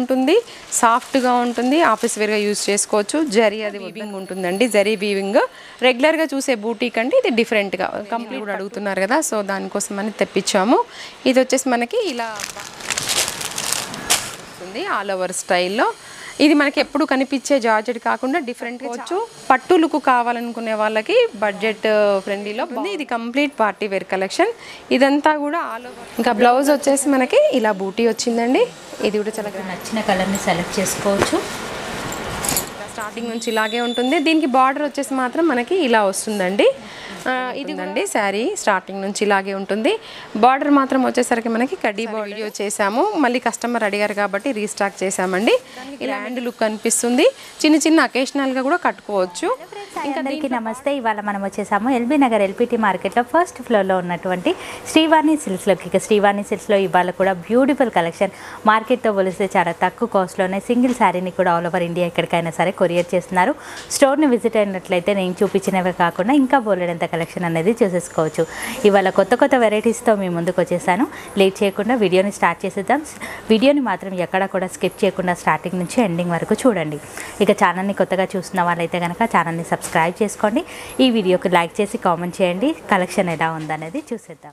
ఉంటుంది సాఫ్ట్గా ఉంటుంది ఆఫీస్ వేర్గా యూస్ చేసుకోవచ్చు జరీ అది వీవింగ్ ఉంటుందండి జరీ వీవింగ్ రెగ్యులర్గా చూసే బూటీ కంటే ఇది డిఫరెంట్గా కంప్లీట్ కూడా అడుగుతున్నారు కదా సో దానికోసం అని తెప్పించాము ఇది వచ్చేసి మనకి ఇలా వస్తుంది ఆల్ ఓవర్ స్టైల్లో ఇది మనకి ఎప్పుడు కనిపించే జార్జెట్ కాకుండా డిఫరెంట్ వచ్చు పట్టు లుక్ కావాలనుకునే వాళ్ళకి బడ్జెట్ ఫ్రెండ్లీలో ఉంది ఇది కంప్లీట్ పార్టీ వేర్ కలెక్షన్ ఇదంతా కూడా ఆల్ ఓవర్ ఇంకా బ్లౌజ్ వచ్చేసి మనకి ఇలా బూటీ వచ్చిందండి ఇది కూడా చాలా grand. నచ్చిన కలర్ని సెలెక్ట్ చేసుకోవచ్చు స్టార్టింగ్ నుంచి ఇలాగే ఉంటుంది దీనికి బార్డర్ వచ్చేసి మాత్రం మనకి ఇలా వస్తుందండి ఆ, ఇది అండి శారీ స్టార్టింగ్ నుంచి ఇలాగే ఉంటుంది బార్డర్ మాత్రం వచ్చేసరికి మనకి కడ్డీ వీడియో చేసాము మళ్ళీ కస్టమర్ అడిగారు కాబట్టి రీస్టాక్ చేసామండి ఇలా హ్యాండ్ లుక్ కనిపిస్తుంది చిన్న చిన్న అకేషనల్గా కూడా కట్టుకోవచ్చు ఇంకా అందరికీ నమస్తే ఇవాళ మనం వచ్చేసాము ఎల్బీ నగర్ ఎల్పిటి మార్కెట్లో ఫస్ట్ ఫ్లోర్లో ఉన్నటువంటి శ్రీవాణి సిల్క్స్లోకి ఇక శ్రీవాణి సిల్క్స్లో ఇవాళ కూడా బ్యూటిఫుల్ కలెక్షన్ మార్కెట్తో పోలిస్తే చాలా తక్కువ కాస్ట్లోనే సింగిల్ శారీని కూడా ఆల్ ఓవర్ ఇండియా ఎక్కడికైనా సరే కొరియర్ చేస్తున్నారు స్టోర్ని విజిట్ అయినట్లయితే నేను చూపించినవే కాకుండా ఇంకా బోలెడంత కలెక్షన్ అనేది చూసేసుకోవచ్చు ఇవాళ కొత్త కొత్త వెరైటీస్తో మీ ముందుకు వచ్చేసాను లేట్ చేయకుండా వీడియోని స్టార్ట్ చేసేద్దాం వీడియోని మాత్రం ఎక్కడ కూడా స్కిప్ చేయకుండా స్టార్టింగ్ నుంచి ఎండింగ్ వరకు చూడండి ఇక ఛానల్ని కొత్తగా చూస్తున్న వాళ్ళైతే కనుక ఛానల్ని సబ్స్క్రైబ్ చేసుకోండి ఈ వీడియోకి లైక్ చేసి కామెంట్ చేయండి కలెక్షన్ ఎలా ఉందనేది చూసేద్దాం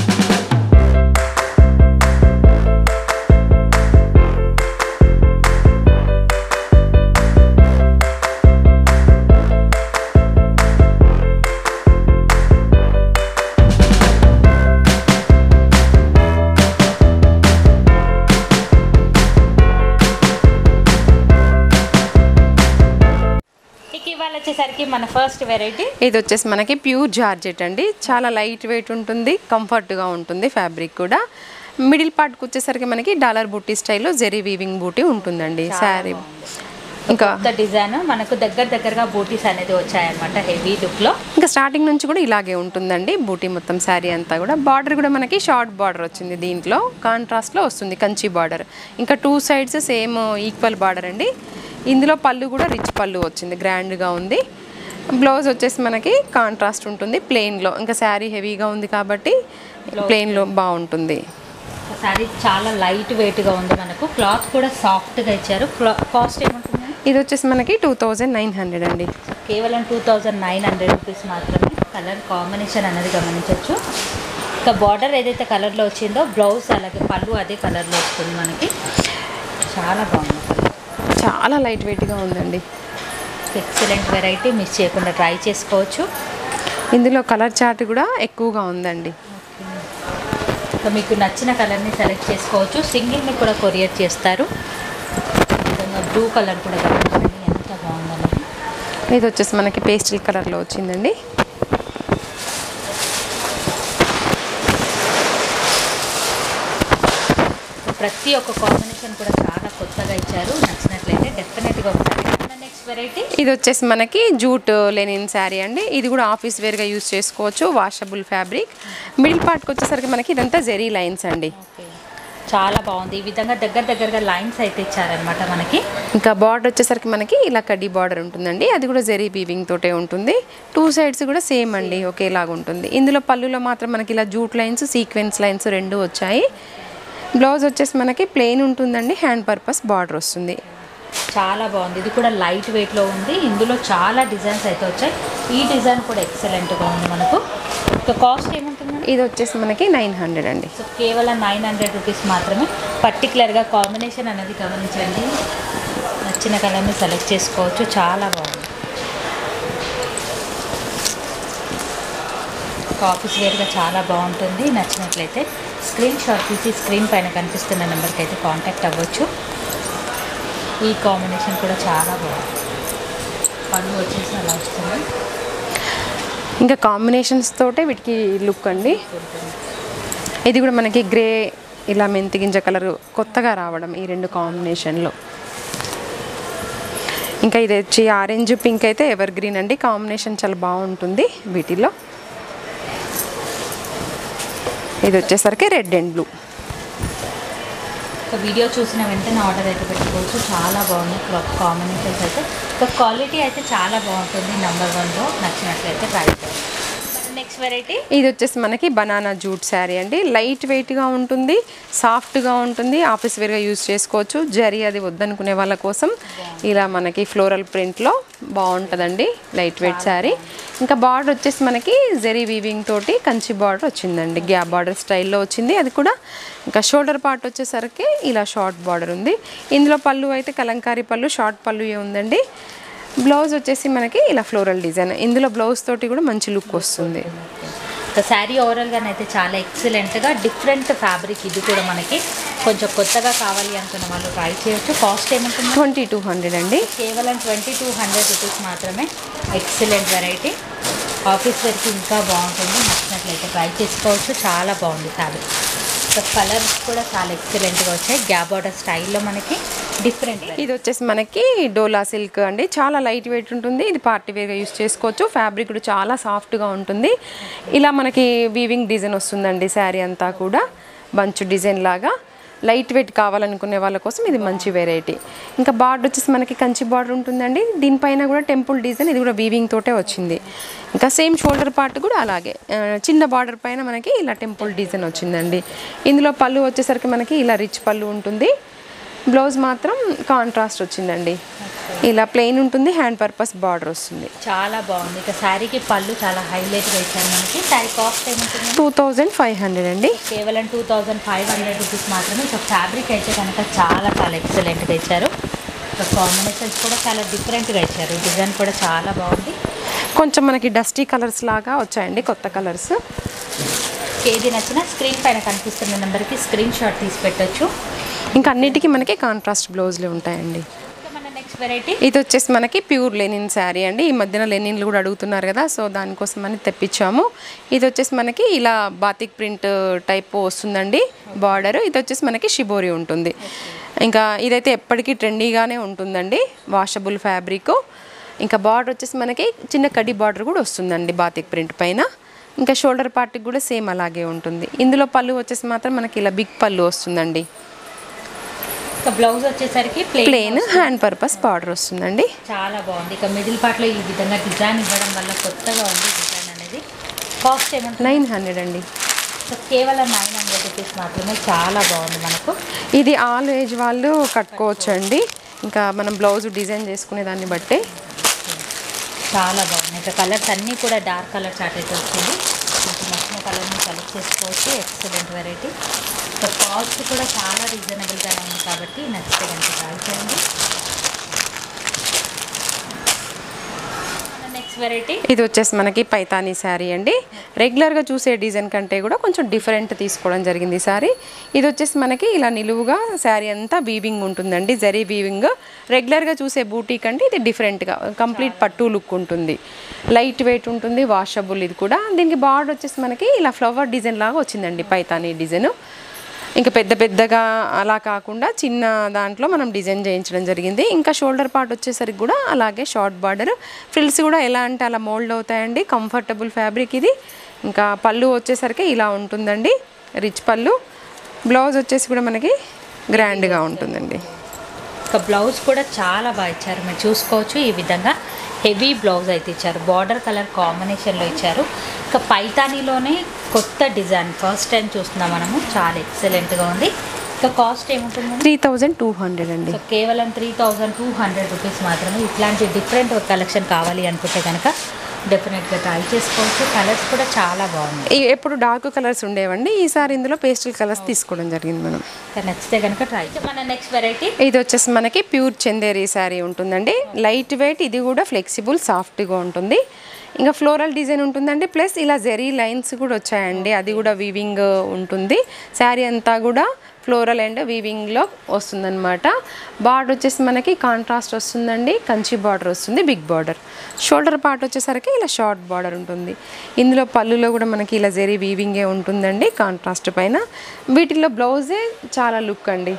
ఇక ఇవాళ వచ్చేసరికి మన ఫస్ట్ వెరైటీ ఇది వచ్చేసి మనకి ప్యూర్ జార్జెట్ అండి చాలా లైట్ వెయిట్ ఉంటుంది కంఫర్ట్గా ఉంటుంది ఫ్యాబ్రిక్ కూడా మిడిల్ పార్ట్కి వచ్చేసరికి మనకి డాలర్ బూటీ స్టైల్లో జెరీ వీవింగ్ బూటీ ఉంటుందండి శారీ ఇంకా కొత్త డిజైన్ మనకు దగ్గర దగ్గరగా బూటీస్ అనేది వచ్చాయన్నమాట హెవీ లుక్లో ఇంకా స్టార్టింగ్ నుంచి కూడా ఇలాగే ఉంటుందండి బూటీ మొత్తం శారీ అంతా కూడా బార్డర్ కూడా మనకి షార్ట్ బార్డర్ వచ్చింది దీంట్లో కాంట్రాస్ట్లో వస్తుంది కంచి బార్డర్ ఇంకా two sides same equal border అండి ఇందులో పళ్ళు కూడా రిచ్ పళ్ళు వచ్చింది గ్రాండ్గా ఉంది బ్లౌజ్ వచ్చేసి మనకి కాంట్రాస్ట్ ఉంటుంది ప్లెయిన్లో ఇంకా శారీ హెవీగా ఉంది కాబట్టి ప్లెయిన్లో బాగుంటుంది సారీ చాలా లైట్ వెయిట్గా ఉంది మనకు క్లాత్ కూడా సాఫ్ట్గా ఇచ్చారు కాస్ట్ ఏముంటుంది ఇది వచ్చేసి మనకి టూ థౌజండ్ నైన్ హండ్రెడ్ అండి కేవలం two thousand nine hundred rupees మాత్రమే కలర్ కాంబినేషన్ అనేది గమనించవచ్చు ఇక బార్డర్ ఏదైతే కలర్లో వచ్చిందో బ్లౌజ్ అలాగే పళ్ళు అదే కలర్లో వస్తుంది మనకి చాలా బాగుంది చాలా లైట్ వెయిట్గా ఉందండి ఎక్సలెంట్ వెరైటీ మిస్ చేయకుండా ట్రై చేసుకోవచ్చు ఇందులో కలర్ చార్ట్ కూడా ఎక్కువగా ఉందండి ఇక మీకు నచ్చిన కలర్ని సెలెక్ట్ చేసుకోవచ్చు సింగిల్ని కూడా కొరియర్ చేస్తారు ఈ విధంగా బ్లూ కలర్ కూడా గమనించండి ఎంత బాగుందన్నది ఇది వచ్చేసి మనకి పేస్టల్ కలర్లో వచ్చిందండి ప్రతి ఒక్క కాంబినేషన్ కూడా చాలా కొత్తగా ఇచ్చారు నచ్చినట్లయితే డెఫినెట్గా ఒకసారి నెక్స్ట్ వెరైటీ ఇది వచ్చేసి మనకి జూట్ లెనిన్ శారీ అండి ఇది కూడా ఆఫీస్ వేర్గా యూస్ చేసుకోవచ్చు వాషబుల్ ఫ్యాబ్రిక్ మిడిల్ పార్ట్కి వచ్చేసరికి మనకి ఇదంతా జెరీ లైన్స్ అండి ఓకే చాలా బాగుంది ఈ విధంగా దగ్గర దగ్గరగా లైన్స్ అయితే ఇచ్చారనమాట మనకి ఇంకా బార్డర్ వచ్చేసరికి మనకి ఇలా కడ్డీ బార్డర్ ఉంటుందండి అది కూడా జెరీ వీవింగ్ తోటే ఉంటుంది టూ సైడ్స్ కూడా సేమ్ అండి ఒకేలాగా ఉంటుంది ఇందులో పళ్ళులో మాత్రం మనకి ఇలా జూట్ లైన్స్ సీక్వెన్స్ లైన్స్ రెండు వచ్చాయి బ్లౌజ్ వచ్చేసి మనకి ప్లెయిన్ ఉంటుందండి హ్యాండ్ పర్పస్ బార్డర్ వస్తుంది చాలా బాగుంది ఇది కూడా లైట్ వెయిట్లో ఉంది ఇందులో చాలా డిజైన్స్ అయితే వచ్చాయి ఈ డిజైన్ కూడా ఎక్సలెంట్గా ఉంది మనకు ఇక కాస్ట్ ఏముంటుందండి ఇది వచ్చేసి మనకి నైన్ హండ్రెడ్ అండి సో కేవలం నైన్ హండ్రెడ్ రూపీస్ మాత్రమే పర్టికులర్గా కాంబినేషన్ అనేది గమనించండి నచ్చిన కలర్ని సెలెక్ట్ చేసుకోవచ్చు చాలా బాగుంది ఆఫీస్ వేర్గా చాలా బాగుంటుంది నచ్చినట్లయితే స్క్రీన్ షాట్ తీసి స్క్రీన్ పైన కనిపిస్తున్న నెంబర్కి అయితే కాంటాక్ట్ అవ్వచ్చు ఈ కాంబినేషన్ కూడా చాలా బాగుంది పళ్ళు వచ్చేసి అలా వస్తుంది ఇంకా కాంబినేషన్స్ తోటే వీటికి లుక్ అండి ఇది కూడా మనకి గ్రే ఇలా మెంతి గింజ కలర్ కొత్తగా రావడం ఈ రెండు కాంబినేషన్లో ఇంకా ఇది వచ్చి ఆరెంజ్ పింక్ అయితే ఎవర్ గ్రీన్ అండి కాంబినేషన్ చాలా బాగుంటుంది వీటిలో ఇది వచ్చేసరికి రెడ్ అండ్ బ్లూ ఒక వీడియో చూసిన వెంటనే ఆర్డర్ అయితే పెట్టుకోవచ్చు చాలా బాగుంది క్లాత్ కాంబినేషన్స్ అయితే ఒక క్వాలిటీ అయితే చాలా బాగుంటుంది నెంబర్ వన్లో నచ్చినట్లయితే ట్రై చేయండి నెక్స్ట్ వెరైటీ ఇది వచ్చేసి మనకి బనానా జూట్ శారీ అండి లైట్ వెయిట్గా ఉంటుంది సాఫ్ట్గా ఉంటుంది ఆఫీస్ వేర్గా యూజ్ చేసుకోవచ్చు జరీ అది వద్దనుకునే వాళ్ళ కోసం ఇలా మనకి ఫ్లోరల్ ప్రింట్లో బాగుంటుందండి లైట్ వెయిట్ శారీ ఇంకా బార్డర్ వచ్చేసి మనకి జరీ వీవింగ్ తోటి కంచి బార్డర్ వచ్చిందండి గ్యాప్ బార్డర్ స్టైల్లో వచ్చింది అది కూడా ఇంకా షోల్డర్ పార్ట్ వచ్చేసరికి ఇలా షార్ట్ బార్డర్ ఉంది ఇందులో పళ్ళు అయితే కలంకారీ పళ్ళు షార్ట్ పళ్ళు ఉందండి బ్లౌజ్ వచ్చేసి మనకి ఇలా ఫ్లోరల్ డిజైన్ ఇందులో బ్లౌజ్ తోటి కూడా మంచి లుక్ వస్తుంది ఒక శారీ ఓవరాల్గా అయితే చాలా ఎక్సలెంట్గా డిఫరెంట్ ఫ్యాబ్రిక్ ఇది కూడా మనకి కొంచెం కొత్తగా కావాలి అనుకున్న వాళ్ళు ట్రై చేయొచ్చు కాస్ట్ ఏముంటుంది ట్వంటీ టూ హండ్రెడ్ అండి కేవలం ట్వంటీ టూ హండ్రెడ్ రూపీస్ మాత్రమే ఎక్సలెంట్ వెరైటీ ఆఫీస్ వేర్కి ఇంకా బాగుంటుంది నచ్చినట్లయితే ట్రై చేసుకోవచ్చు చాలా బాగుంది ఫ్యాబ్రిక్ సో కలర్స్ కూడా చాలా ఎక్సలెంట్గా వచ్చాయి గ్యాప్ బార్డర్ స్టైల్లో మనకి డిఫరెంట్ ఇది వచ్చేసి మనకి డోలా సిల్క్ అండి చాలా లైట్ వెయిట్ ఉంటుంది ఇది పార్టీ వేర్గా యూస్ చేసుకోవచ్చు ఫ్యాబ్రిక్ కూడా చాలా సాఫ్ట్గా ఉంటుంది ఇలా మనకి వీవింగ్ డిజైన్ వస్తుందండి శారీ అంతా కూడా బంచ్ డిజైన్ లాగా లైట్ వెయిట్ కావాలనుకునే వాళ్ళ కోసం ఇది మంచి వెరైటీ ఇంకా బార్డర్ వచ్చేసి మనకి కంచి బార్డర్ ఉంటుందండి దీనిపైన కూడా టెంపుల్ డిజైన్ ఇది కూడా వీవింగ్ తోటే వచ్చింది ఇంకా సేమ్ షోల్డర్ పార్ట్ కూడా అలాగే ఆ, చిన్న బార్డర్ పైన మనకి ఇలా టెంపుల్ డిజైన్ వచ్చిందండి ఇందులో పళ్ళు వచ్చేసరికి మనకి ఇలా రిచ్ పళ్ళు ఉంటుంది బ్లౌజ్ మాత్రం కాంట్రాస్ట్ వచ్చిందండి ఇలా ప్లెయిన్ ఉంటుంది హ్యాండ్ పర్పస్ బార్డర్ వస్తుంది చాలా బాగుంది ఇక శారీకి పళ్ళు చాలా హైలైట్గా ఇచ్చారు మనకి శారీ కాస్ట్ ఏముంటుంది టూ థౌజండ్ ఫైవ్ హండ్రెడ్ అండి కేవలం two thousand five hundred rupees మాత్రమే ఇక ఫ్యాబ్రిక్ అయితే కనుక చాలా చాలా ఎక్సలెంట్గా ఇచ్చారు ఇక కాంబినేషన్స్ కూడా చాలా డిఫరెంట్గా ఇచ్చారు డిజైన్ కూడా చాలా బాగుంది కొంచెం మనకి డస్టీ కలర్స్ లాగా వచ్చాయండి కొత్త కలర్స్ ఏది నచ్చినా స్క్రీన్ పైన కనిపిస్తున్న నెంబర్కి స్క్రీన్ షాట్ తీసి పెట్టొచ్చు ఇంకా అన్నిటికీ మనకి కాంట్రాస్ట్ బ్లౌజ్లు ఉంటాయండి ఇంకా మన నెక్స్ట్ వెరైటీ ఇది వచ్చేసి మనకి ప్యూర్ లెనిన్ శారీ అండి ఈ మధ్యన లెనిన్లు కూడా అడుగుతున్నారు కదా సో దానికోసం అని తెప్పించాము ఇది వచ్చేసి మనకి ఇలా బాతిక్ ప్రింట్ టైప్ వస్తుందండి బార్డర్ ఇది వచ్చేసి మనకి షిబోరి ఉంటుంది ఇంకా ఇదైతే ఎప్పటికీ ట్రెండీగానే ఉంటుందండి వాషబుల్ ఫ్యాబ్రిక్ ఇంకా బార్డర్ వచ్చేసి మనకి చిన్న కడి బార్డర్ కూడా వస్తుందండి బాతిక్ ప్రింట్ పైన ఇంకా షోల్డర్ పార్ట్కి కూడా సేమ్ అలాగే ఉంటుంది ఇందులో పళ్ళు వచ్చేసి మాత్రం మనకి ఇలా బిగ్ పళ్ళు వస్తుందండి ఇక బ్లౌజ్ వచ్చేసరికి plain plain hand purpose border వస్తుందండి చాలా బాగుంది ఇక మిడిల్ పార్ట్లో ఈ విధంగా డిజైన్ ఇవ్వడం వల్ల కొత్తగా ఉంది డిజైన్ అనేది కాస్ట్ ఏమంటుంది నైన్ హండ్రెడ్ అండి సో కేవలం నైన్ హండ్రెడ్ రూపీస్ మాత్రమే చాలా బాగుంది మనకు ఇది ఆల్ ఏజ్ వాళ్ళు కట్టుకోవచ్చు అండి ఇంకా మనం బ్లౌజ్ డిజైన్ చేసుకునే దాన్ని బట్టి చాలా బాగుంది ఇక కలర్స్ అన్నీ కూడా డార్క్ కలర్ చార్ట్ అయితే వచ్చింది మీకు నచ్చిన కలర్ని సెలెక్ట్ చేసుకోవచ్చు ఎక్సలెంట్ వెరైటీ సో కాస్ట్ కూడా చాలా రీజనబుల్గానే ఉంది కాబట్టి నచ్చితే కనుక ట్రై చేయండి నెక్స్ట్ వెరైటీ ఇది వచ్చేసి మనకి పైతానీ శారీ అండి రెగ్యులర్గా చూసే డిజైన్ కంటే కూడా కొంచెం డిఫరెంట్ తీసుకోవడం జరిగింది ఈ శారీ ఇది వచ్చేసి మనకి ఇలా నిలువుగా శారీ అంతా వీవింగ్ ఉంటుందండి జరీ వీవింగ్ రెగ్యులర్గా చూసే బూటీ కంటే ఇది డిఫరెంట్గా కంప్లీట్ పట్టు లుక్ ఉంటుంది లైట్ వెయిట్ ఉంటుంది వాషబుల్ ఇది కూడా దీనికి బార్డర్ వచ్చేసి మనకి ఇలా ఫ్లవర్ డిజైన్ లాగా వచ్చిందండి పైతానీ డిజైన్ ఇంకా పెద్ద పెద్దగా అలా కాకుండా చిన్న దాంట్లో మనం డిజైన్ చేయించడం జరిగింది ఇంకా షోల్డర్ పార్ట్ వచ్చేసరికి కూడా అలాగే షార్ట్ బార్డర్ ఫ్రిల్స్ కూడా ఎలా అంటే అలా మోల్డ్ అవుతాయండి కంఫర్టబుల్ ఫ్యాబ్రిక్ ఇది ఇంకా పళ్ళు వచ్చేసరికి ఇలా ఉంటుందండి రిచ్ పళ్ళు బ్లౌజ్ వచ్చేసి కూడా మనకి గ్రాండ్గా ఉంటుందండి ఇక బ్లౌజ్ కూడా చాలా బాగా ఇచ్చారు మీరు చూసుకోవచ్చు ఈ విధంగా హెవీ బ్లౌజ్ అయితే ఇచ్చారు బార్డర్ కలర్ కాంబినేషన్లో ఇచ్చారు ఇక పైతానీలోనే కొత్త డిజైన్ ఫస్ట్ టైం చూస్తున్నాం మనము చాలా ఎక్సలెంట్గా ఉంది ఇక కాస్ట్ ఏముంటుంది త్రీ థౌజండ్ టూ హండ్రెడ్ అండి సో కేవలం three thousand two hundred rupees మాత్రమే ఇట్లాంటి డిఫరెంట్ కలెక్షన్ కావాలి అనుకుంటే కనుక డెఫినెట్గా ట్రై చేసుకోవచ్చు కలర్స్ కూడా చాలా బాగున్నాయి ఇవి ఎప్పుడు డార్క్ కలర్స్ ఉండేవండి ఈసారి ఇందులో పేస్టల్ కలర్స్ తీసుకోవడం జరిగింది మనం ఇక నచ్చితే కనుక ట్రై మన నెక్స్ట్ వెరైటీ ఇది వచ్చేసి మనకి ప్యూర్ చందేరి శారీ ఉంటుందండి లైట్ వెయిట్ ఇది కూడా ఫ్లెక్సిబుల్ సాఫ్ట్గా ఉంటుంది ఇంకా ఫ్లోరల్ డిజైన్ ఉంటుందండి ప్లస్ ఇలా జెరీ లైన్స్ కూడా వచ్చాయండి అది కూడా వీవింగ్ ఉంటుంది శారీ అంతా కూడా ఫ్లోరల్ అండ్ వీవింగ్లో వస్తుందన్నమాట బార్డర్ వచ్చేసి మనకి కాంట్రాస్ట్ వస్తుందండి కంచి బార్డర్ వస్తుంది బిగ్ బార్డర్ షోల్డర్ పార్ట్ వచ్చేసరికి ఇలా షార్ట్ బార్డర్ ఉంటుంది ఇందులో పళ్ళులో కూడా మనకి ఇలా జెరీ వీవింగే ఉంటుందండి కాంట్రాస్ట్ పైన వీటిల్లో బ్లౌజే చాలా లుక్ అండి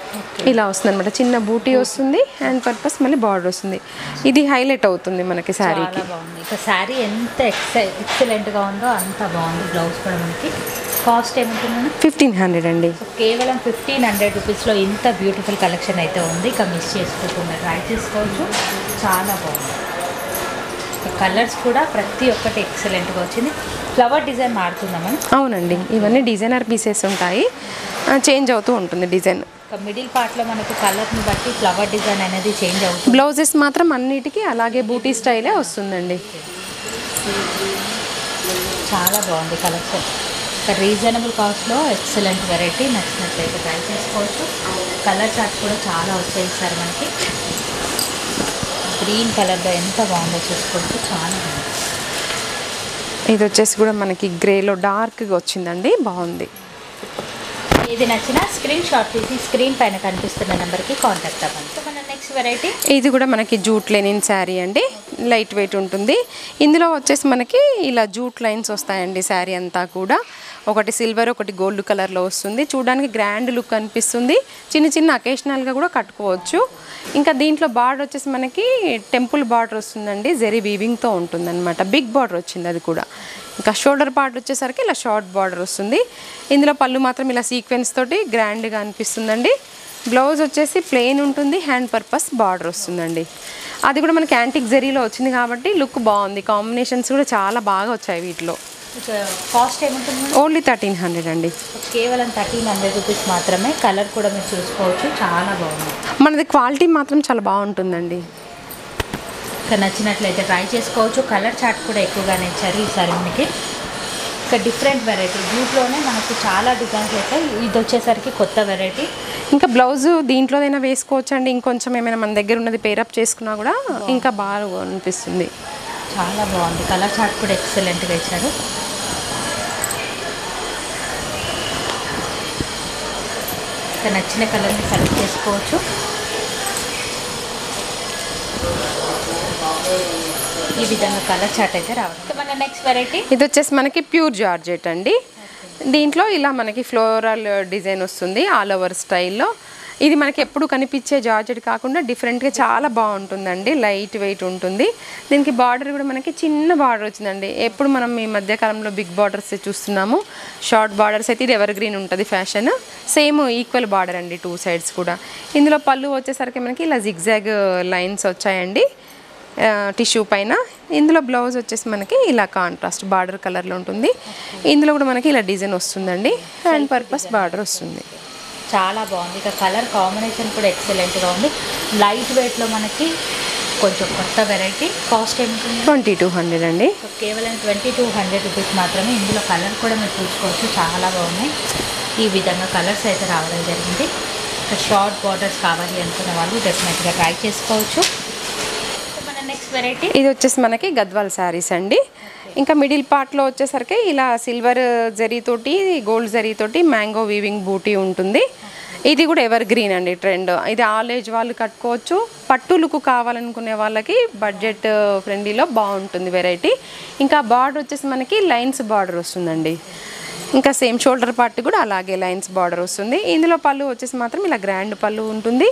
ఇలా వస్తుంది అనమాట చిన్న బూటీ వస్తుంది హ్యాండ్ పర్పస్ మళ్ళీ బార్డర్ వస్తుంది ఇది హైలైట్ అవుతుంది మనకి శారీకి చాలా బాగుంది ఇక శారీ ఎంత ఎక్స ఎక్సలెంట్గా ఉందో అంత బాగుంది బ్లౌజ్ కూడా మనకి కాస్ట్ ఏముంటుందని ఫిఫ్టీన్ హండ్రెడ్ అండి సో కేవలం ఫిఫ్టీన్ హండ్రెడ్ రూపీస్లో ఇంత బ్యూటిఫుల్ కలెక్షన్ అయితే ఉంది ఇక మిస్ చేసుకోకుండా ట్రై చేసుకోవచ్చు చాలా బాగుంది కలర్స్ కూడా ప్రతి ఒక్కటి ఎక్సలెంట్గా వచ్చింది ఫ్లవర్ డిజైన్ మారుతుందా మనం అవునండి ఇవన్నీ డిజైనర్ పీసెస్ ఉంటాయి చేంజ్ అవుతూ ఉంటుంది డిజైన్ ఒక మిడిల్ పార్ట్లో మనకు కలర్ని బట్టి ఫ్లవర్ డిజైన్ అనేది చేంజ్ అవుతుంది బ్లౌజెస్ మాత్రం అన్నిటికీ అలాగే బూటీ స్టైలే వస్తుందండి చాలా బాగుంది కలెక్షన్ ఇక్కడ రీజనబుల్ కాస్ట్లో ఎక్సలెంట్ వెరైటీ నచ్చినట్లయితే ట్రై చేసుకోవచ్చు కలర్ చార్ట్ కూడా చాలా వచ్చాయి సార్ మనకి గ్రీన్ కలర్లో ఎంత బాగుందో చూసుకోవచ్చు చాలా బాగుంది ఇది వచ్చేసి కూడా మనకి గ్రేలో డార్క్గా వచ్చిందండి బాగుంది ఏది నచ్చినా స్క్రీన్ షాట్ తీసి స్క్రీన్ పైన కనిపిస్తున్న నెంబర్కి కాంటాక్ట్ అవ్వండి సో మన నెక్స్ట్ వెరైటీ ఇది కూడా మనకి జూట్ లెనిన్ శారీ అండి లైట్ వెయిట్ ఉంటుంది ఇందులో వచ్చేసి మనకి ఇలా జూట్ లైన్స్ వస్తాయండి శారీ అంతా కూడా ఒకటి సిల్వర్ ఒకటి గోల్డ్ కలర్లో వస్తుంది చూడడానికి గ్రాండ్ లుక్ అనిపిస్తుంది చిన్న చిన్న అకేషనల్గా కూడా కట్టుకోవచ్చు ఇంకా దీంట్లో బార్డర్ వచ్చేసి మనకి టెంపుల్ బార్డర్ వస్తుందండి జెరీ వీవింగ్తో ఉంటుందన్నమాట బిగ్ బార్డర్ వచ్చింది అది కూడా ఇంకా షోల్డర్ పార్ట్ వచ్చేసరికి ఇలా షార్ట్ బార్డర్ వస్తుంది ఇందులో పళ్ళు మాత్రం ఇలా సీక్వెన్స్ తోటి గ్రాండ్గా అనిపిస్తుందండి బ్లౌజ్ వచ్చేసి ప్లెయిన్ ఉంటుంది హ్యాండ్ పర్పస్ బార్డర్ వస్తుందండి అది కూడా మనకి యాంటిక్ జరీలో వచ్చింది కాబట్టి లుక్ బాగుంది కాంబినేషన్స్ కూడా చాలా బాగా వచ్చాయి వీటిలో కాస్ట్ ఏముంటుంది ఓన్లీ థర్టీన్ హండ్రెడ్ అండి కేవలం థర్టీన్ హండ్రెడ్ రూపీస్ మాత్రమే కలర్ కూడా మీరు చూసుకోవచ్చు చాలా బాగుంది మనది క్వాలిటీ మాత్రం చాలా బాగుంటుందండి ఇక్కడ నచ్చినట్లయితే ట్రై చేసుకోవచ్చు కలర్ చార్ట్ కూడా ఎక్కువగానే ఇచ్చారు ఈసారి మనకి ఇక్కడ డిఫరెంట్ వెరైటీ బ్లూట్లోనే మనకు చాలా డిజైన్స్ అయితే ఇది వచ్చేసరికి కొత్త వెరైటీ ఇంకా బ్లౌజ్ దీంట్లోదైనా వేసుకోవచ్చు అండి ఇంకొంచెం ఏమైనా మన దగ్గర ఉన్నది పేరప్ చేసుకున్నా కూడా ఇంకా బాగా అనిపిస్తుంది చాలా బాగుంది కలర్ చార్ట్ కూడా ఎక్సలెంట్గా ఇచ్చారు ఇక్కడ నచ్చిన కలర్ని సెలెక్ట్ చేసుకోవచ్చు ఈ విధంగా కలర్ చార్ట్ అయితే రావడం ఇంకా మన నెక్స్ట్ వెరైటీ ఇది వచ్చేసి మనకి ప్యూర్ జార్జెట్ అండి దీంట్లో ఇలా మనకి ఫ్లోరల్ డిజైన్ వస్తుంది ఆల్ ఓవర్ స్టైల్లో ఇది మనకి ఎప్పుడు కనిపించే జార్జెట్ కాకుండా డిఫరెంట్గా చాలా బాగుంటుందండి లైట్ వెయిట్ ఉంటుంది దీనికి బార్డర్ కూడా మనకి చిన్న బార్డర్ వచ్చిందండి ఎప్పుడు మనం ఈ మధ్యకాలంలో బిగ్ బార్డర్స్ చూస్తున్నాము షార్ట్ బార్డర్స్ అయితే ఇది ఎవర్ గ్రీన్ ఉంటుంది ఫ్యాషన్ సేమ్ ఈక్వల్ బార్డర్ అండి టూ సైడ్స్ కూడా ఇందులో పళ్ళు వచ్చేసరికి మనకి ఇలా జిగ్జాగ్ లైన్స్ వచ్చాయండి టిష్యూ పైన ఇందులో బ్లౌజ్ వచ్చేసి మనకి ఇలా కాంట్రాస్ట్ బార్డర్ కలర్లో ఉంటుంది ఇందులో కూడా మనకి ఇలా డిజైన్ వస్తుందండి హ్యాండ్ పర్పస్ బార్డర్ వస్తుంది చాలా బాగుంది ఇక కలర్ కాంబినేషన్ కూడా ఎక్సలెంట్గా ఉంది లైట్ వెయిట్లో మనకి కొంచెం కొత్త వెరైటీ కాస్ట్ ఏముంటుంది ట్వంటీ టూ హండ్రెడ్ అండి సో కేవలం ట్వంటీ టూ హండ్రెడ్ రూపీస్ మాత్రమే ఇందులో కలర్ కూడా మీరు చూసుకోవచ్చు చాలా బాగున్నాయి ఈ విధంగా కలర్స్ అయితే రావడం జరిగింది ఇక షార్ట్ బార్డర్స్ కావాలి అనుకున్న వాళ్ళు డెఫినెట్గా ట్రై చేసుకోవచ్చు సో మన నెక్స్ట్ వెరైటీ ఇది వచ్చేసి మనకి గద్వాల్ శారీస్ అండి ఇంకా మిడిల్ పార్ట్లో వచ్చేసరికి ఇలా సిల్వర్ జరీతోటి గోల్డ్ జరీతోటి మ్యాంగో వీవింగ్ బూటీ ఉంటుంది ఇది కూడా ఎవర్ గ్రీన్ అండి ట్రెండ్ ఇది ఆల్ ఏజ్ వాళ్ళు కట్టుకోవచ్చు పట్టు లుక్ కావాలనుకునే వాళ్ళకి బడ్జెట్ ఫ్రెండ్లీలో బాగుంటుంది వెరైటీ ఇంకా బార్డర్ వచ్చేసి మనకి లైన్స్ బార్డర్ వస్తుందండి ఇంకా సేమ్ షోల్డర్ పార్ట్ కూడా అలాగే లైన్స్ బార్డర్ వస్తుంది ఇందులో పళ్ళు వచ్చేసి మాత్రం ఇలా గ్రాండ్ పళ్ళు ఉంటుంది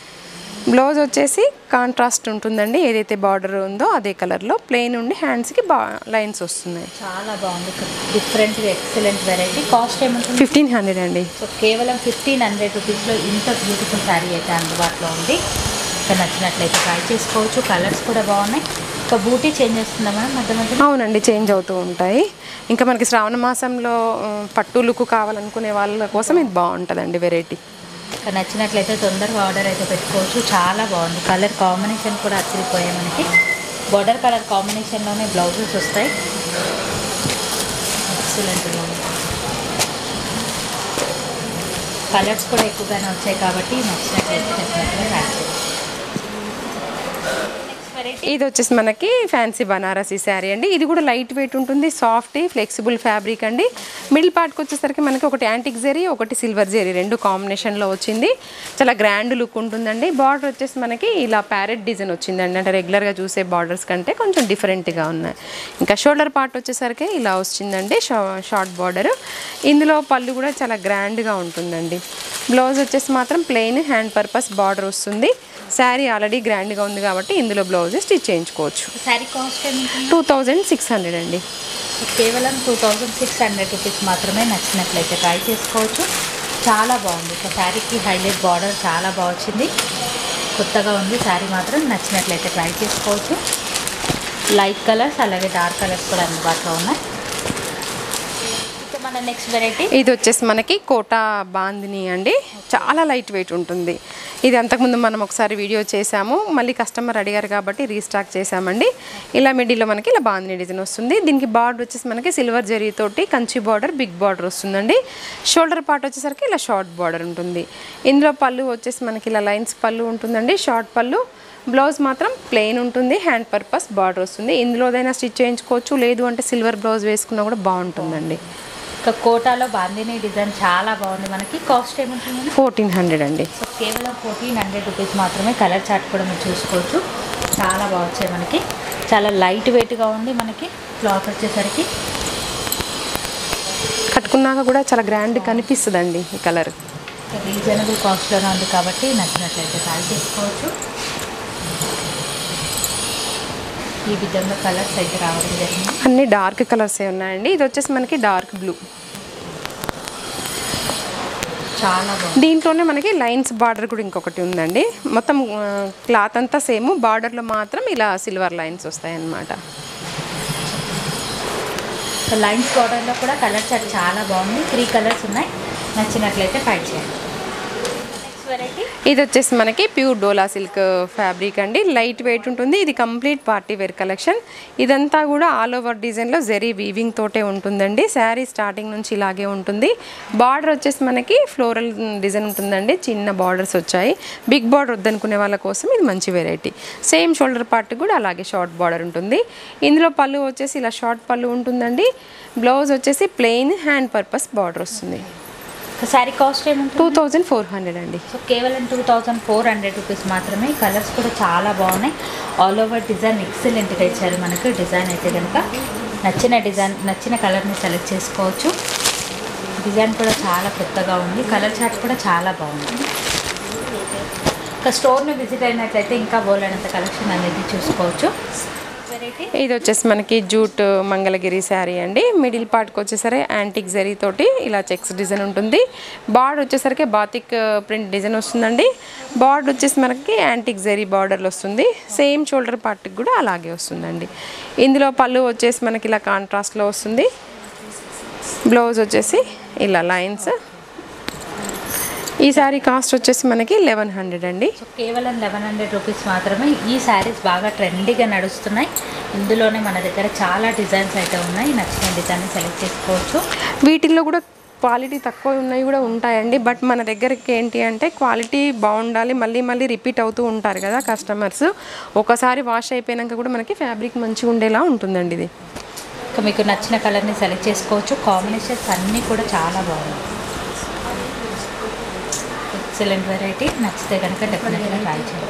బ్లౌజ్ వచ్చేసి కాంట్రాస్ట్ ఉంటుందండి ఏదైతే బార్డర్ ఉందో అదే కలర్లో ప్లెయిన్ ఉండి హ్యాండ్స్కి బా లైన్స్ వస్తున్నాయి చాలా బాగుంది డిఫరెంట్గా ఎక్సలెంట్ వెరైటీ కాస్ట్ ఏముంటుంది ఫిఫ్టీన్ హండ్రెడ్ అండి సో కేవలం ఫిఫ్టీన్ హండ్రెడ్ రూపీస్లో ఇంత బ్యూటిఫుల్ శారీ అయితే అందుబాటులో ఉంది ఇంకా నచ్చినట్లయితే ట్రై చేసుకోవచ్చు కలర్స్ కూడా బాగున్నాయి ఇంకా బూటీ చేంజ్ చేస్తుందా మేడం మధ్య మధ్య అవునండి చేంజ్ అవుతూ ఉంటాయి ఇంకా మనకి శ్రావణ మాసంలో ఆ, పట్టు లుక్ కావాలనుకునే వాళ్ళ కోసం ఇది బాగుంటుందండి వెరైటీ ఇంకా నచ్చినట్లయితే తొందరగా ఆర్డర్ అయితే పెట్టుకోవచ్చు చాలా బాగుంది కలర్ కాంబినేషన్ కూడా అచ్చిరిపోయాయి మనకి బార్డర్ కలర్ కాంబినేషన్లోనే బ్లౌజెస్ వస్తాయి ఎక్సలెంట్గా ఉంది కలర్స్ కూడా ఎక్కువగానే వచ్చాయి కాబట్టి నచ్చినట్లయితే డెఫినెట్గా ట్రై చేయండి నెక్స్ట్ వెరైటీ ఇది వచ్చేసి మనకి ఫ్యాన్సీ బనారసీ శారీ అండి ఇది కూడా లైట్ వెయిట్ ఉంటుంది సాఫ్ట్ ఫ్లెక్సిబుల్ ఫ్యాబ్రిక్ అండి మిడిల్ పార్ట్కి వచ్చేసరికి మనకి ఒకటి యాంటిక్ జరీ ఒకటి సిల్వర్ జరీ రెండు కాంబినేషన్లో వచ్చింది చాలా గ్రాండ్ లుక్ ఉంటుందండి బార్డర్ వచ్చేసి మనకి ఇలా ప్యారెట్ డిజైన్ వచ్చిందండి అంటే రెగ్యులర్గా చూసే బార్డర్స్ కంటే కొంచెం డిఫరెంట్గా ఉన్నాయి ఇంకా షోల్డర్ పార్ట్ వచ్చేసరికి ఇలా వచ్చిందండి షార్ట్ బార్డర్ ఇందులో పళ్ళు కూడా చాలా గ్రాండ్గా ఉంటుందండి బ్లౌజ్ వచ్చేసి మాత్రం ప్లెయిన్ హ్యాండ్ పర్పస్ బార్డర్ వస్తుంది శారీ ఆల్రెడీ గ్రాండ్గా ఉంది కాబట్టి ఇందులో బ్లౌజ్ స్టిచ్ చేయించుకోవచ్చు శారీ కాస్ట్ ఏమిటి టూ థౌజండ్ సిక్స్ హండ్రెడ్ అండి కేవలం two thousand six hundred rupees మాత్రమే నచ్చినట్లయితే ట్రై చేసుకోవచ్చు చాలా బాగుంది ఒక శారీకి హైలైట్ బార్డర్ చాలా బాగా వచ్చింది కొత్తగా ఉంది శారీ మాత్రం నచ్చినట్లయితే ట్రై చేసుకోవచ్చు లైట్ కలర్స్ అలాగే డార్క్ కలర్స్ కూడా అందుబాటులో ఉన్నాయి ఇక మన నెక్స్ట్ వెరైటీ ఇది వచ్చేసి మనకి కోటా బాందిని అండి చాలా లైట్ వెయిట్ ఉంటుంది ఇది అంతకుముందు మనం ఒకసారి వీడియో చేసాము మళ్ళీ కస్టమర్ అడిగారు కాబట్టి రీస్టాక్ చేసామండి ఇలా మిడిల్లో మనకి ఇలా బాందిని డిజైన్ వస్తుంది దీనికి బార్డర్ వచ్చేసి మనకి సిల్వర్ జరీతోటి కంచి బార్డర్ బిగ్ బార్డర్ వస్తుందండి షోల్డర్ పార్ట్ వచ్చేసరికి ఇలా షార్ట్ బార్డర్ ఉంటుంది ఇందులో పళ్ళు వచ్చేసి మనకి ఇలా లైన్స్ పళ్ళు ఉంటుందండి షార్ట్ పళ్ళు బ్లౌజ్ మాత్రం ప్లెయిన్ ఉంటుంది హ్యాండ్ పర్పస్ బార్డర్ వస్తుంది ఇందులోదైనా స్టిచ్ చేయించుకోవచ్చు లేదు అంటే సిల్వర్ బ్లౌజ్ వేసుకున్నా కూడా బాగుంటుందండి ఇక కోటాలో బాందిని డిజైన్ చాలా బాగుంది మనకి కాస్ట్ ఏముంటుంది ఫోర్టీన్ హండ్రెడ్ అండి సో కేవలం ఫోర్టీన్ హండ్రెడ్ రూపీస్ మాత్రమే కలర్ చార్ట్ కూడా మీరు చూసుకోవచ్చు చాలా బాగా వచ్చాయి మనకి చాలా లైట్ వెయిట్గా ఉంది మనకి క్లాత్ వచ్చేసరికి కట్టుకున్నాక కూడా చాలా గ్రాండ్ కనిపిస్తుందండి ఈ కలర్ రీజనబుల్ కాస్ట్లోనే ఉంది కాబట్టి నచ్చినట్లయితే ట్రై చేసుకోవచ్చు ఈ విధంగా కలర్స్ అయితే రావడం జరిగింది అన్ని డార్క్ కలర్స్ ఉన్నాయండి ఇది వచ్చేసి మనకి డార్క్ బ్లూ చాలా బాగుంది దీంట్లోనే మనకి లైన్స్ బార్డర్ కూడా ఇంకొకటి ఉందండి మొత్తం క్లాత్ అంతా సేమ్ బార్డర్లో మాత్రం ఇలా సిల్వర్ లైన్స్ వస్తాయి అన్నమాట సో లైన్స్ బార్డర్లో కూడా కలర్ చార్ట్ చాలా బాగుంది త్రీ కలర్స్ ఉన్నాయి నచ్చినట్లయితే ట్రై చేయండి నెక్స్ట్ వెరైటీ ఇది వచ్చేసి మనకి ప్యూర్ డోలా సిల్క్ ఫ్యాబ్రిక్ అండి లైట్ వెయిట్ ఉంటుంది ఇది కంప్లీట్ పార్టీ వేర్ కలెక్షన్ ఇదంతా కూడా ఆల్ ఓవర్ డిజైన్లో జెరీ వీవింగ్ తోటే ఉంటుందండి శారీ స్టార్టింగ్ నుంచి ఇలాగే ఉంటుంది బార్డర్ వచ్చేసి మనకి ఫ్లోరల్ డిజైన్ ఉంటుందండి చిన్న బార్డర్స్ వచ్చాయి బిగ్ బార్డర్ వద్దనుకునే వాళ్ళ కోసం ఇది మంచి వెరైటీ సేమ్ షోల్డర్ పార్ట్ కూడా అలాగే షార్ట్ బార్డర్ ఉంటుంది ఇందులో పళ్ళు వచ్చేసి ఇలా షార్ట్ పళ్ళు ఉంటుందండి బ్లౌజ్ వచ్చేసి ప్లెయిన్ హ్యాండ్ పర్పస్ బార్డర్ వస్తుంది శారీ కాస్ట్ ఏముంటుంది టూ థౌజండ్ ఫోర్ హండ్రెడ్ అండి సో కేవలం two thousand four hundred rupees మాత్రమే కలర్స్ కూడా చాలా బాగున్నాయి ఆల్ ఓవర్ డిజైన్ ఎక్సలెంట్గా ఇచ్చారు మనకు డిజైన్ అయితే కనుక నచ్చిన డిజైన్ నచ్చిన కలర్ని సెలెక్ట్ చేసుకోవచ్చు డిజైన్ కూడా చాలా కొత్తగా ఉంది కలర్ చార్ట్ కూడా చాలా బాగుంది ఇంకా స్టోర్ని విజిట్ అయినట్లయితే ఇంకా బోలైనంత కలెక్షన్ అనేది చూసుకోవచ్చు వెరైటీ ఇది వచ్చేసి మనకి జూట్ మంగళగిరి శారీ అండి మిడిల్ పార్ట్కి వచ్చేసరి యాంటిక్ జరీ తోటి ఇలా చెక్స్ డిజైన్ ఉంటుంది బార్డర్ వచ్చేసరికి బాతిక్ ప్రింట్ డిజైన్ వస్తుందండి బార్డర్ వచ్చేసి మనకి యాంటిక్ జరీ బార్డర్లో వస్తుంది సేమ్ షోల్డర్ పార్ట్కి కూడా అలాగే వస్తుందండి ఇందులో పళ్ళు వచ్చేసి మనకి ఇలా కాంట్రాస్ట్లో వస్తుంది బ్లౌజ్ వచ్చేసి ఇలా లైన్స్ ఈ శారీ కాస్ట్ వచ్చేసి మనకి లెవెన్ హండ్రెడ్ అండి సో కేవలం లెవెన్ హండ్రెడ్ రూపీస్ మాత్రమే ఈ శారీస్ బాగా ట్రెండీగా నడుస్తున్నాయి ఇందులోనే మన దగ్గర చాలా డిజైన్స్ అయితే ఉన్నాయి నచ్చిన డిజైన్ సెలెక్ట్ చేసుకోవచ్చు వీటిల్లో కూడా క్వాలిటీ తక్కువ ఉన్నవి కూడా ఉంటాయండి బట్ మన దగ్గరికి ఏంటి అంటే క్వాలిటీ బాగుండాలి మళ్ళీ మళ్ళీ రిపీట్ అవుతూ ఉంటారు కదా కస్టమర్స్ ఒకసారి వాష్ అయిపోయాక కూడా మనకి ఫ్యాబ్రిక్ మంచిగా ఉండేలా ఉంటుందండి ఇది ఇంకా మీకు నచ్చిన కలర్ని సెలెక్ట్ చేసుకోవచ్చు కాంబినేషన్స్ అన్నీ కూడా చాలా బాగున్నాయి ఎక్సలెంట్ వెరైటీ నచ్చితే కనుక డెఫినెట్గా ట్రై చేయండి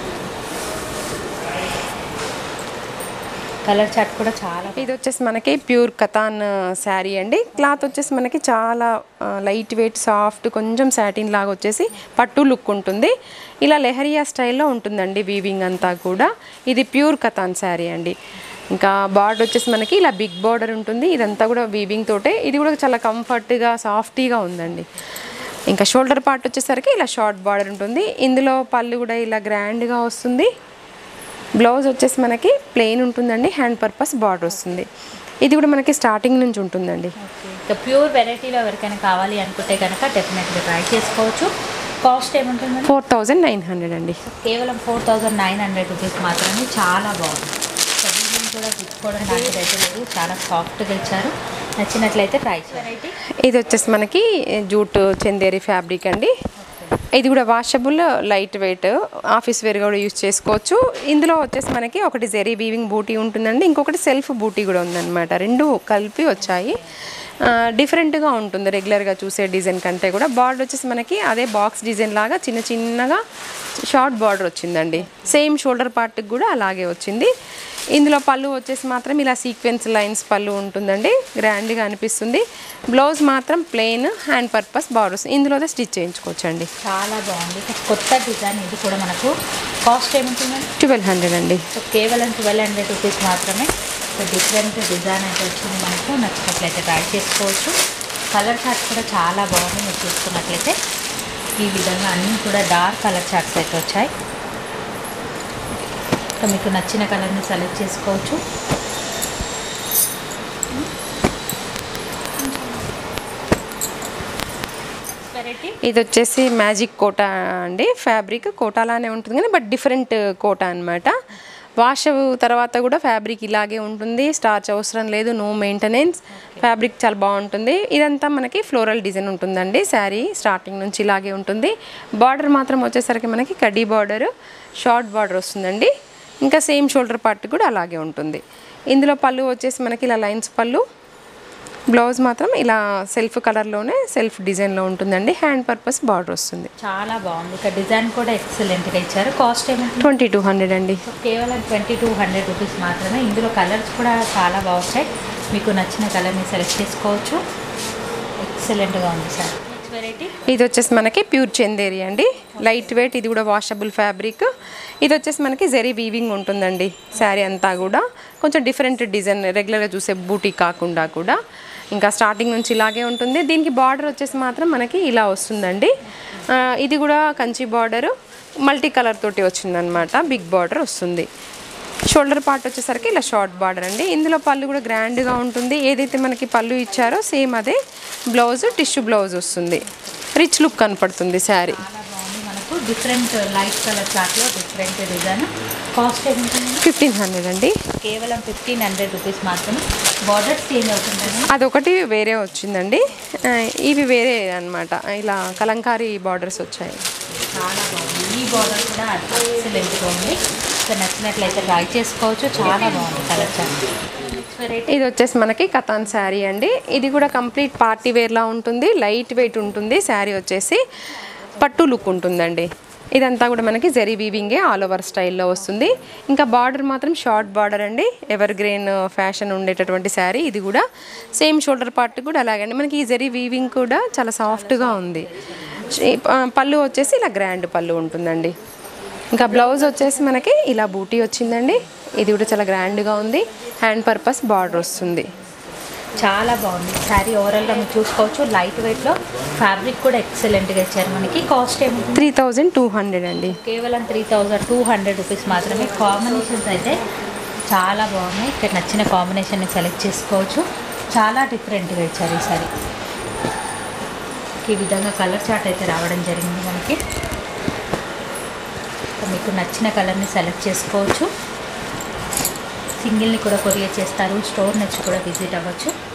కలర్ చార్ట్ కూడా చాలా ఇది వచ్చేసి మనకి ప్యూర్ కథాన్ శారీ అండి క్లాత్ వచ్చేసి మనకి చాలా లైట్ వెయిట్ సాఫ్ట్ కొంచెం సాటిన్ లాగా వచ్చేసి పట్టు లుక్ ఉంటుంది ఇలా లెహరియా స్టైల్లో ఉంటుందండి వీవింగ్ అంతా కూడా ఇది ప్యూర్ కథాన్ శారీ అండి ఇంకా బార్డర్ వచ్చేసి మనకి ఇలా బిగ్ బార్డర్ ఉంటుంది ఇదంతా కూడా వీవింగ్ తోటే ఇది కూడా చాలా కంఫర్ట్గా సాఫ్టీగా ఉందండి ఇంకా షోల్డర్ పార్ట్ వచ్చేసరికి ఇలా షార్ట్ బార్డర్ ఉంటుంది ఇందులో పళ్ళు కూడా ఇలా గ్రాండ్గా వస్తుంది బ్లౌజ్ వచ్చేసి మనకి ప్లెయిన్ ఉంటుందండి హ్యాండ్ పర్పస్ బార్డర్ వస్తుంది ఇది కూడా మనకి స్టార్టింగ్ నుంచి ఉంటుందండి ఇంకా ప్యూర్ వెరైటీలో ఎవరికైనా కావాలి అనుకుంటే కనుక డెఫినెట్గా ట్రై చేసుకోవచ్చు కాస్ట్ ఏముంటుందండి ఫోర్ థౌజండ్ నైన్ హండ్రెడ్ అండి కేవలం four thousand nine hundred rupees మాత్రమే చాలా బాగుంది సబ్జీని కూడా గుచ్చుకోవడం లాంటిది అయితే లేదు చాలా సాఫ్ట్గా ఇచ్చారు నచ్చినట్లయితే ట్రై వెరైటీ ఇది వచ్చేసి మనకి జూట్ చందేరి ఫ్యాబ్రిక్ అండి ఇది కూడా washable light weight office wear కూడా యూస్ చేసుకోవచ్చు ఇందులో వచ్చేసి మనకి ఒకటి జెరీ వీవింగ్ బూటీ ఉంటుందండి ఇంకొకటి సెల్ఫ్ బూటీ కూడా ఉందన్నమాట రెండు కలిపి వచ్చాయి ఆ, డిఫరెంట్గా ఉంటుంది రెగ్యులర్గా చూసే డిజైన్ కంటే కూడా బార్డర్ వచ్చేసి మనకి అదే బాక్స్ డిజైన్ లాగా చిన్న చిన్నగా షార్ట్ బార్డర్ వచ్చిందండి సేమ్ షోల్డర్ పార్ట్కి కూడా అలాగే వచ్చింది ఇందులో పళ్ళు వచ్చేసి మాత్రం ఇలా సీక్వెన్స్ లైన్స్ పళ్ళు ఉంటుందండి గ్రాండ్గా అనిపిస్తుంది బ్లౌజ్ మాత్రం ప్లెయిన్ హ్యాండ్ పర్పస్ బార్డర్స్ ఇందులో స్టిచ్ చేయించుకోవచ్చండి చాలా బాగుంది ఇక కొత్త డిజైన్ ఇది కూడా మనకు కాస్ట్ ఏముంటుందండి ట్వెల్వ్ హండ్రెడ్ అండి సో కేవలం ట్వెల్వ్ హండ్రెడ్ రూపీస్ మాత్రమే సో డిఫరెంట్ డిజైన్ అయితే వచ్చింది మనకు నచ్చినట్లయితే ట్రై చేసుకోవచ్చు కలర్ చార్ట్ కూడా చాలా బాగుంది మీరు చూసుకున్నట్లయితే ఈ విధంగా అన్నీ కూడా డార్క్ కలర్ చార్ట్స్ అయితే వచ్చాయి సో మీకు నచ్చిన కలర్ని సెలెక్ట్ చేసుకోవచ్చు వెరైటీ ఇది వచ్చేసి మ్యాజిక్ కోటా అండి ఫ్యాబ్రిక్ కోటాలానే ఉంటుంది కానీ బట్ డిఫరెంట్ కోటా అనమాట వాష్ తర్వాత కూడా ఫ్యాబ్రిక్ ఇలాగే ఉంటుంది స్టార్చ్ అవసరం లేదు నో మెయింటెనెన్స్ ఫ్యాబ్రిక్ చాలా బాగుంటుంది ఇదంతా మనకి ఫ్లోరల్ డిజైన్ ఉంటుందండి శారీ స్టార్టింగ్ నుంచి ఇలాగే ఉంటుంది బార్డర్ మాత్రం వచ్చేసరికి మనకి కడ్డీ బార్డర్ షార్ట్ బార్డర్ వస్తుందండి ఇంకా సేమ్ షోల్డర్ పార్ట్ కూడా అలాగే ఉంటుంది ఇందులో పళ్ళు వచ్చేసి మనకి ఇలా లైన్స్ పళ్ళు బ్లౌజ్ మాత్రం ఇలా సెల్ఫ్ కలర్లోనే సెల్ఫ్ డిజైన్లో ఉంటుందండి హ్యాండ్ పర్పస్ బార్డర్ వస్తుంది చాలా బాగుంది ఇక డిజైన్ కూడా ఎక్సలెంట్గా ఇచ్చారు కాస్ట్ ఏమిటి ట్వంటీ టూ హండ్రెడ్ అండి సో కేవలం ట్వంటీ టూ హండ్రెడ్ రూపీస్ మాత్రమే ఇందులో కలర్స్ కూడా చాలా బాగుంటాయి మీకు నచ్చిన కలర్ని సెలెక్ట్ చేసుకోవచ్చు ఎక్సలెంట్గా ఉంది సార్ నెక్స్ట్ వెరైటీ ఇది వచ్చేసి మనకి ప్యూర్ చందేరి అండి లైట్ వెయిట్ ఇది కూడా వాషబుల్ ఫ్యాబ్రిక్ ఇది వచ్చేసి మనకి జెరీ వీవింగ్ ఉంటుందండి శారీ అంతా కూడా కొంచెం డిఫరెంట్ డిజైన్ రెగ్యులర్గా చూసే బూటీ కాకుండా కూడా ఇంకా స్టార్టింగ్ నుంచి ఇలాగే ఉంటుంది దీనికి బార్డర్ వచ్చేసి మాత్రం మనకి ఇలా వస్తుందండి ఆ, ఇది కూడా కంచి బార్డర్ మల్టీ కలర్ తోటి వచ్చిందనమాట బిగ్ బార్డర్ వస్తుంది షోల్డర్ పార్ట్ వచ్చేసరికి ఇలా షార్ట్ బార్డర్ అండి ఇందులో పళ్ళు కూడా గ్రాండ్గా ఉంటుంది ఏదైతే మనకి పళ్ళు ఇచ్చారో సేమ్ అదే బ్లౌజ్ టిష్యూ బ్లౌజ్ వస్తుంది రిచ్ లుక్ కనపడుతుంది శారీ చాలా బాగుంది మనకు డిఫరెంట్ లైట్ కలర్ చార్ట్లో డిఫరెంట్ డిజైన్ కాస్ట్ ఏముంటుంది ఫిఫ్టీన్ హండ్రెడ్ అండి కేవలం ఫిఫ్టీన్ హండ్రెడ్ రూపీస్ మాత్రమే బార్డర్స్ చేంజ్ అవుతుంటాయి అదొకటి వేరే వచ్చిందండి ఆ, ఇవి వేరే అన్నమాట ఇలా కలంకారీ బార్డర్స్ వచ్చాయి చాలా బాగుంది ఈ బార్డర్ కూడా ఎక్సలెంట్గా ఉంది సో నచ్చినట్లయితే ట్రై చేసుకోవచ్చు చాలా బాగుంది కలర్ చార్ట్ నెక్స్ట్ వెరైటీ ఇది వచ్చేసి మనకి కథాన్ శారీ అండి ఇది కూడా కంప్లీట్ పార్టీ వేర్లా ఉంటుంది లైట్ వెయిట్ ఉంటుంది శారీ వచ్చేసి పట్టు లుక్ ఉంటుందండి ఇదంతా కూడా మనకి జరీ వీవింగే ఆల్ ఓవర్ స్టైల్లో వస్తుంది ఇంకా బార్డర్ మాత్రం షార్ట్ బార్డర్ అండి ఎవర్ గ్రీన్ ఫ్యాషన్ ఉండేటటువంటి శారీ ఇది కూడా సేమ్ షోల్డర్ పార్ట్ కూడా అలాగే అండి మనకి ఈ జరీ వీవింగ్ కూడా చాలా సాఫ్ట్గా ఉంది ఈ ప- పళ్ళు వచ్చేసి ఇలా గ్రాండ్ పళ్ళు ఉంటుందండి ఇంకా బ్లౌజ్ వచ్చేసి మనకి ఇలా బూటీ వచ్చిందండి ఇది కూడా చాలా గ్రాండ్గా ఉంది హ్యాండ్ పర్పస్ బార్డర్ వస్తుంది చాలా బాగుంది శారీ ఓవరాల్గా మీరు చూసుకోవచ్చు లైట్ వెయిట్లో ఫ్యాబ్రిక్ కూడా ఎక్సలెంట్గా ఇచ్చారు మనకి కాస్ట్ ఏముంటుంది త్రీ థౌజండ్ టూ హండ్రెడ్ అండి కేవలం three thousand two hundred rupees మాత్రమే కాంబినేషన్స్ అయితే చాలా బాగున్నాయి ఇక్కడ నచ్చిన కాంబినేషన్ని సెలెక్ట్ చేసుకోవచ్చు చాలా డిఫరెంట్గా ఇచ్చారు ఈ సారీ ఈ విధంగా కలర్ చార్ట్ అయితే రావడం జరిగింది మనకి సో మీకు నచ్చిన కలర్ని సెలెక్ట్ చేసుకోవచ్చు సింగిల్ని కూడా కొరియర్ చేస్తారు స్టోర్ నుంచి కూడా విజిట్ అవ్వచ్చు